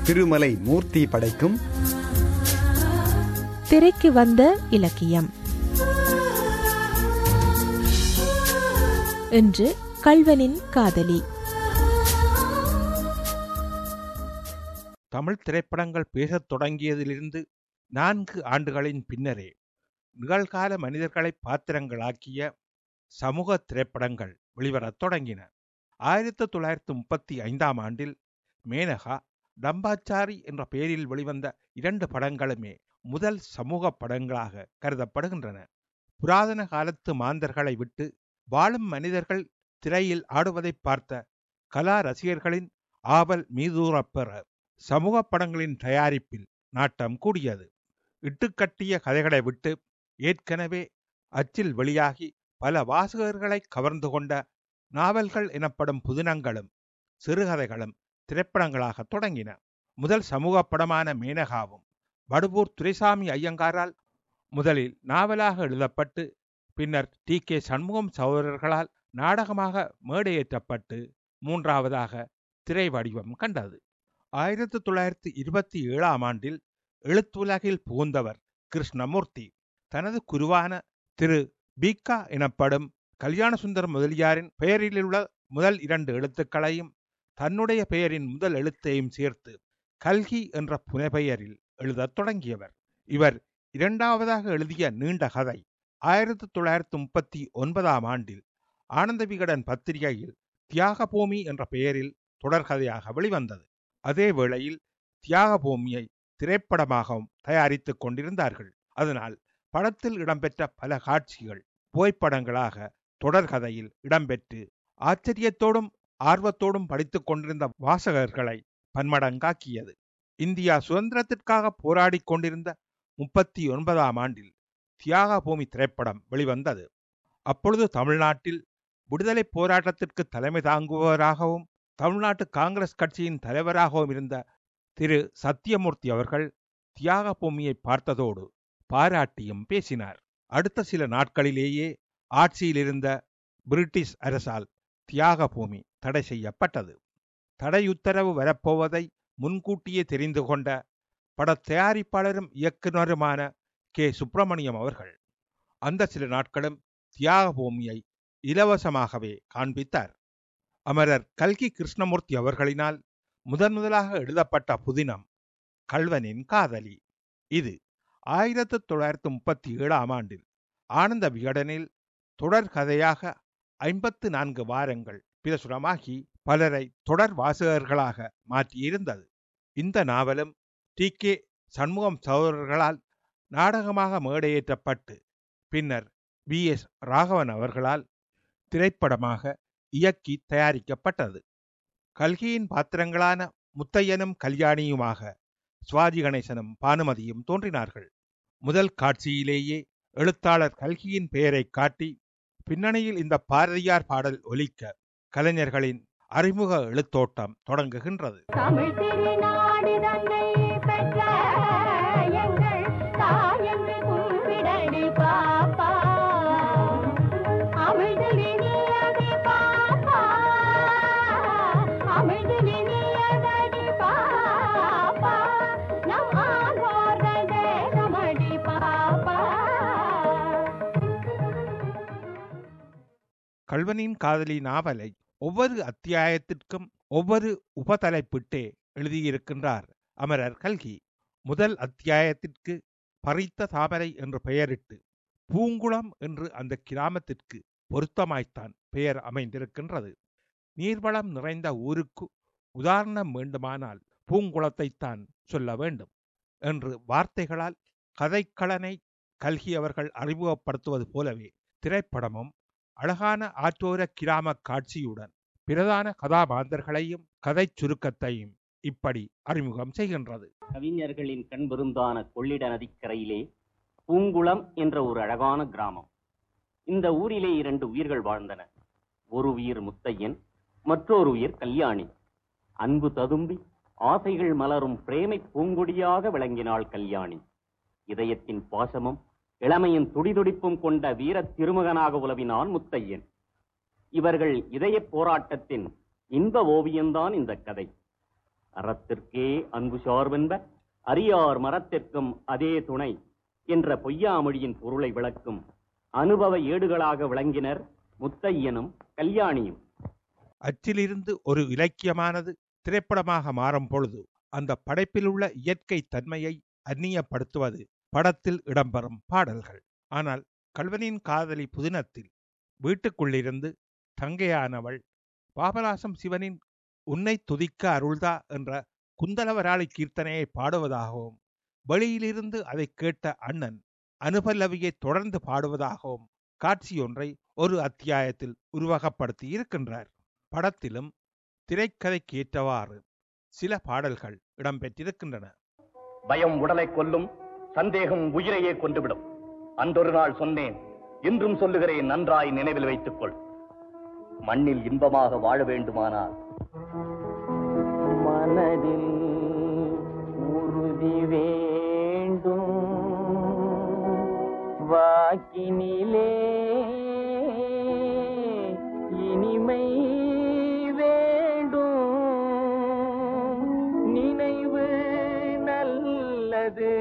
திருமலை மூர்த்தி படைக்கும் திரைக்கு வந்த இலக்கியம் இன்று கல்வனின் காதலி தமிழ் திரைப்படங்கள் பேசத் தொடங்கியதிலிருந்து நான்கு ஆண்டுகளின் பின்னரே நிகழ்கால மனிதர்களை பாத்திரங்களாக்கிய சமூக திரைப்படங்கள் வெளிவரத் தொடங்கின ஆயிரத்தி தொள்ளாயிரத்தி முப்பத்தி ஐந்தாம் ஆண்டில் மேனகா டம்பாச்சாரி என்ற பெயரில் வெளிவந்த இரண்டு படங்களுமே முதல் சமூக படங்களாக கருதப்படுகின்றன புராதன காலத்து மாந்தர்களை விட்டு வாழும் மனிதர்கள் திரையில் ஆடுவதை பார்த்த கலா ரசிகர்களின் ஆவல் மீதூரப்பெற சமூக படங்களின் தயாரிப்பில் நாட்டம் கூடியது இட்டுக்கட்டிய கதைகளை விட்டு ஏற்கனவே அச்சில் வெளியாகி பல வாசகர்களை கவர்ந்து கொண்ட நாவல்கள் எனப்படும் புதினங்களும் சிறுகதைகளும் திரைப்படங்களாக தொடங்கின முதல் சமூக படமான மேனகாவும் வடுவூர் துரைசாமி ஐயங்காரால் முதலில் நாவலாக எழுதப்பட்டு பின்னர் டி கே சண்முகம் சகோதரர்களால் நாடகமாக மேடையேற்றப்பட்டு மூன்றாவதாக திரை வடிவம் கண்டது ஆயிரத்தி தொள்ளாயிரத்தி இருபத்தி ஏழாம் ஆண்டில் எழுத்துலகில் புகுந்தவர் கிருஷ்ணமூர்த்தி தனது குருவான திரு பீக்கா எனப்படும் கல்யாணசுந்தர் முதலியாரின் பெயரிலுள்ள முதல் இரண்டு எழுத்துக்களையும் தன்னுடைய பெயரின் முதல் எழுத்தையும் சேர்த்து கல்கி என்ற புனைப்பெயரில் எழுதத் தொடங்கியவர் இவர் இரண்டாவதாக எழுதிய நீண்ட கதை ஆயிரத்தி தொள்ளாயிரத்தி முப்பத்தி ஒன்பதாம் ஆண்டில் ஆனந்த விகடன் பத்திரிகையில் தியாகபூமி என்ற பெயரில் தொடர்கதையாக வெளிவந்தது அதே வேளையில் தியாகபூமியை திரைப்படமாகவும் தயாரித்துக் கொண்டிருந்தார்கள் அதனால் படத்தில் இடம்பெற்ற பல காட்சிகள் புகைப்படங்களாக தொடர்கதையில் இடம்பெற்று ஆச்சரியத்தோடும் ஆர்வத்தோடும் படித்துக் கொண்டிருந்த வாசகர்களை பன்மடங்காக்கியது இந்தியா சுதந்திரத்திற்காக போராடிக் கொண்டிருந்த முப்பத்தி ஒன்பதாம் ஆண்டில் தியாகபூமி திரைப்படம் வெளிவந்தது அப்பொழுது தமிழ்நாட்டில் விடுதலை போராட்டத்திற்கு தலைமை தாங்குபவராகவும் தமிழ்நாட்டு காங்கிரஸ் கட்சியின் தலைவராகவும் இருந்த திரு சத்தியமூர்த்தி அவர்கள் தியாகபூமியை பார்த்ததோடு பாராட்டியும் பேசினார் அடுத்த சில நாட்களிலேயே ஆட்சியில் இருந்த பிரிட்டிஷ் அரசால் தியாகபூமி தடை செய்யப்பட்டது தடையுத்தரவு வரப்போவதை முன்கூட்டியே தெரிந்து கொண்ட பட தயாரிப்பாளரும் இயக்குனருமான கே சுப்பிரமணியம் அவர்கள் அந்த சில நாட்களும் தியாகபூமியை இலவசமாகவே காண்பித்தார் அமரர் கல்கி கிருஷ்ணமூர்த்தி அவர்களினால் முதன் முதலாக எழுதப்பட்ட புதினம் கல்வனின் காதலி இது ஆயிரத்தி தொள்ளாயிரத்தி முப்பத்தி ஏழாம் ஆண்டில் ஆனந்த விகடனில் தொடர் கதையாக ஐம்பத்து நான்கு வாரங்கள் பிரசுரமாகி பலரை தொடர் வாசகர்களாக மாற்றியிருந்தது இந்த நாவலும் டி கே சண்முகம் சகோதரர்களால் நாடகமாக மேடையேற்றப்பட்டு பின்னர் வி எஸ் ராகவன் அவர்களால் திரைப்படமாக இயக்கி தயாரிக்கப்பட்டது கல்கியின் பாத்திரங்களான முத்தையனும் கல்யாணியுமாக சுவாதி கணேசனும் பானுமதியும் தோன்றினார்கள் முதல் காட்சியிலேயே எழுத்தாளர் கல்கியின் பெயரை காட்டி பின்னணியில் இந்த பாரதியார் பாடல் ஒலிக்க கலைஞர்களின் அறிமுக எழுத்தோட்டம் தொடங்குகின்றது தமிழ் திருநாடு தன்னை பெற்ற எங்கள் தாயென்று கும்பிடடி பாப்பா அமிழ்தில் இனியது பாப்பா அமிழ்தில் இனியதடி பாப்பா நம் ஆண்டோர்கள் தேசமடி பாப்பா கல்வனின் காதலி நாவலை ஒவ்வொரு அத்தியாயத்திற்கும் ஒவ்வொரு உபதலைப்பிட்டே எழுதியிருக்கின்றார் அமரர் கல்கி முதல் அத்தியாயத்திற்கு பறித்த தாமரை என்று பெயரிட்டு பூங்குளம் என்று அந்த கிராமத்திற்கு பொருத்தமாய்த்தான் பெயர் அமைந்திருக்கின்றது நீர்வளம் நிறைந்த ஊருக்கு உதாரணம் வேண்டுமானால் பூங்குளத்தைத்தான் சொல்ல வேண்டும் என்று வார்த்தைகளால் கதைக்களனை கல்கி அவர்கள் அறிமுகப்படுத்துவது போலவே திரைப்படமும் அழகான ஆற்றோர கிராம காட்சியுடன் பிரதான கதாபாந்தர்களையும் கதைச் சுருக்கத்தையும் இப்படி அறிமுகம் செய்கின்றது கவிஞர்களின் கண் விருந்தான கொள்ளிட நதிக்கரையிலே பூங்குளம் என்ற ஒரு அழகான கிராமம் இந்த ஊரிலே இரண்டு உயிர்கள் வாழ்ந்தன ஒரு உயிர் முத்தையன் மற்றொரு உயிர் கல்யாணி அன்பு ததும்பி ஆசைகள் மலரும் பிரேமை பூங்கொடியாக விளங்கினாள் கல்யாணி இதயத்தின் பாசமும் இளமையின் துடிதுடிப்பும் கொண்ட வீரத் திருமகனாக உலவினான் முத்தையன் இவர்கள் இதய போராட்டத்தின் இன்ப ஓவியம்தான் இந்த கதை அறத்திற்கே அன்பு சார்பென்ப அரியார் மரத்திற்கும் அதே துணை என்ற பொய்யாமொழியின் பொருளை விளக்கும் அனுபவ ஏடுகளாக விளங்கினர் முத்தையனும் கல்யாணியும் அச்சிலிருந்து ஒரு இலக்கியமானது திரைப்படமாக மாறும் பொழுது அந்த படைப்பில் உள்ள இயற்கை தன்மையை அந்நியப்படுத்துவது படத்தில் இடம்பெறும் பாடல்கள் ஆனால் கல்வனின் காதலி புதினத்தில் வீட்டுக்குள்ளிருந்து தங்கையானவள் பாபநாசம் சிவனின் உன்னை துதிக்க அருள்தா என்ற குந்தலவராளி கீர்த்தனையை பாடுவதாகவும் வெளியிலிருந்து அதை கேட்ட அண்ணன் அனுபல்லவியை தொடர்ந்து பாடுவதாகவும் காட்சியொன்றை ஒரு அத்தியாயத்தில் உருவகப்படுத்தி இருக்கின்றார் படத்திலும் திரைக்கதைக்கு ஏற்றவாறு சில பாடல்கள் இடம்பெற்றிருக்கின்றன பயம் உடலை கொல்லும் சந்தேகம் உயிரையே கொண்டுவிடும் அன்றொரு நாள் சொன்னேன் இன்றும் சொல்லுகிறேன் நன்றாய் நினைவில் வைத்துக் கொள் மண்ணில் இன்பமாக வாழ வேண்டுமானால் மனதில் உறுதி வேண்டும் வாக்கினிலே இனிமை வேண்டும் நினைவு நல்லது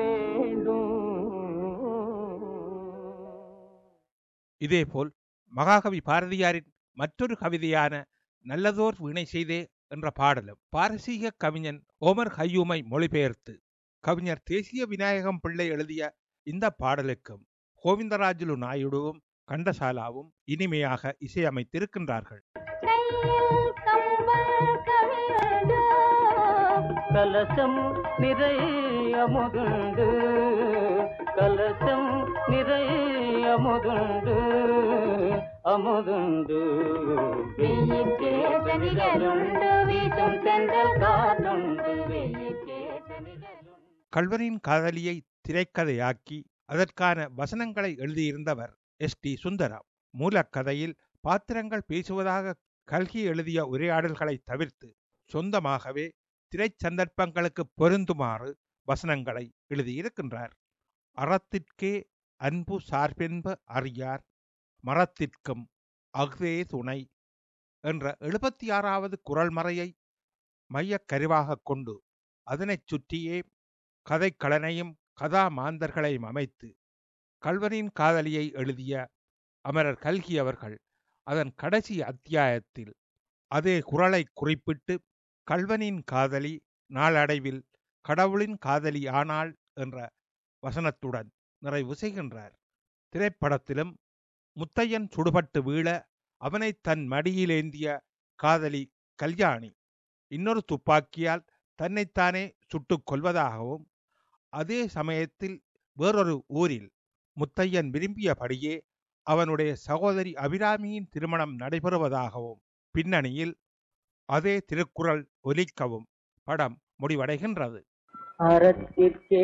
வேண்டும் இதேபோல் மகாகவி பாரதியாரின் மற்றொரு கவிதையான நல்லதோர் வினை செய்தே என்ற பாடலும் பாரசீக கவிஞன் ஓமர் ஹய்யூமை மொழிபெயர்த்து கவிஞர் தேசிய விநாயகம் பிள்ளை எழுதிய இந்த பாடலுக்கும் கோவிந்தராஜுலு நாயுடுவும் கண்டசாலாவும் இனிமையாக இசையமைத்திருக்கின்றார்கள் கையில் கம்பல் கவிழ்ந்து கலசம் நிறைய முதுண்டு கலசம் நிறைய முதுண்டு அமுதுண்டு வெயிற்கே சனிகளுண்டு வீசும் தென்றல் காற்றுண்டு வெயிற்கே சனிகளுண்டு கல்வரின் காதலியை திரைக்கதையாக்கி அதற்கான வசனங்களை எழுதியிருந்தவர் எஸ் டி சுந்தரம் மூலக்கதையில் பாத்திரங்கள் பேசுவதாக கல்கி எழுதிய உரையாடல்களை தவிர்த்து சொந்தமாகவே திரைச் சந்தர்ப்பங்களுக்கு பொருந்துமாறு வசனங்களை எழுதியிருக்கின்றார் அறத்திற்கே அன்பு சார்பென்ப அறியார் மரத்திற்கும் அஃதே துணை என்ற எழுபத்தி ஆறாவது குரல்மறையை மையக் கருவாகக் கொண்டு அதனைச் சுற்றியே கதைக்களனையும் கதா மாந்தர்களையும் அமைத்து கல்வனின் காதலியை எழுதிய அமரர் கல்கி அவர்கள் அதன் கடைசி அத்தியாயத்தில் அதே குரலை குறிப்பிட்டு கல்வனின் காதலி நாளடைவில் கடவுளின் காதலி ஆனாள் என்ற வசனத்துடன் நிறைவு செய்கின்றார் திரைப்படத்திலும் முத்தையன் சுடுபட்டு வீழ அவனை தன் மடியிலேந்திய காதலி கல்யாணி இன்னொரு துப்பாக்கியால் தன்னைத்தானே சுட்டுக் கொள்வதாகவும் அதே சமயத்தில் வேறொரு ஊரில் முத்தையன் விரும்பியபடியே அவனுடைய சகோதரி அபிராமியின் திருமணம் நடைபெறுவதாகவும் பின்னணியில் அதே திருக்குறள் ஒலிக்கவும் படம் முடிவடைகின்றது அறத்திற்கே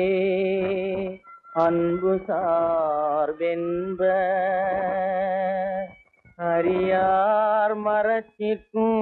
அன்பு சார்பென்ப அரியார் மரத்திற்கும்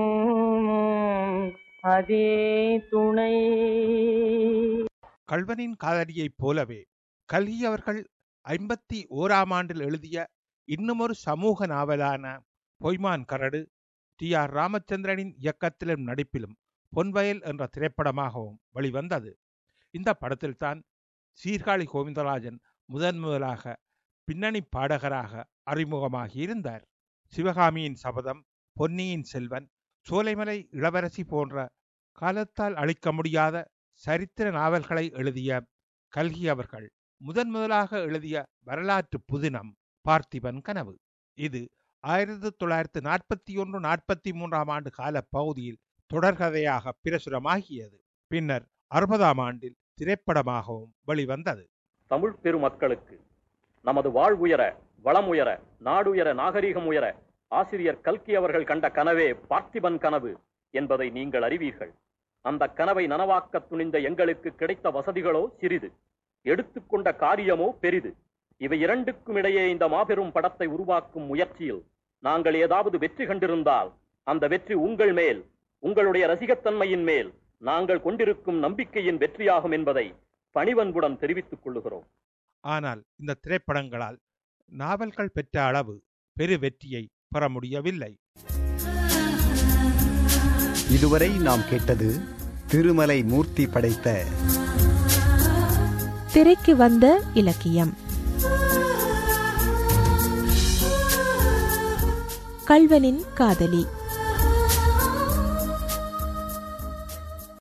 அதே துணை கல்வனின் காதலியைப் போலவே கல்கி அவர்கள் ஐம்பத்தி ஓராம் ஆண்டில் எழுதிய இன்னுமொரு சமூக நாவலான பொய்மான் கரடு டி ஆர் ராமச்சந்திரனின் இயக்கத்திலும் நடிப்பிலும் பொன்வயல் என்ற திரைப்படமாகவும் வெளிவந்தது இந்த படத்தில்தான் சீர்காழி கோவிந்தராஜன் முதன் முதலாக பின்னணி பாடகராக அறிமுகமாகியிருந்தார் சிவகாமியின் சபதம் பொன்னியின் செல்வன் சோலைமலை இளவரசி போன்ற காலத்தால் அழிக்க முடியாத சரித்திர நாவல்களை எழுதிய கல்கி அவர்கள் முதன் முதலாக எழுதிய வரலாற்று புதினம் பார்த்திபன் கனவு இது ஆயிரத்தி தொள்ளாயிரத்து நாற்பத்தி ஒன்று நாற்பத்தி மூன்றாம் ஆண்டு கால பகுதியில் தொடர்கதையாக பிரசுரமாகியது பின்னர் அறுபதாம் ஆண்டில் திரைப்படமாகவும் வெளிவந்தது தமிழ் பெருமக்களுக்கு நமது வாழ்வுயர வளமுயர நாடுயர நாகரிகம் உயர ஆசிரியர் கல்கி அவர்கள் கண்ட கனவே பார்த்திபன் கனவு என்பதை நீங்கள் அறிவீர்கள் அந்த கனவை நனவாக்க துணிந்த எங்களுக்கு கிடைத்த வசதிகளோ சிறிது எடுத்துக்கொண்ட காரியமோ பெரிது இவை இரண்டுக்கும் இடையே இந்த மாபெரும் படத்தை உருவாக்கும் முயற்சியில் நாங்கள் ஏதாவது வெற்றி கண்டிருந்தால் அந்த வெற்றி உங்கள் மேல் உங்களுடைய ரசிகத்தன்மையின் மேல் நாங்கள் கொண்டிருக்கும் நம்பிக்கையின் வெற்றியாகும் என்பதை பணிவன்புடன் தெரிவித்துக் கொள்ளுகிறோம் ஆனால் இந்த திரைப்படங்களால் நாவல்கள் பெற்ற அளவு பெரு வெற்றியை பெற முடியவில்லை இதுவரை நாம் கேட்டது திருமலை மூர்த்தி படைத்த திரைக்கு வந்த இலக்கியம் கல்வனின் காதலி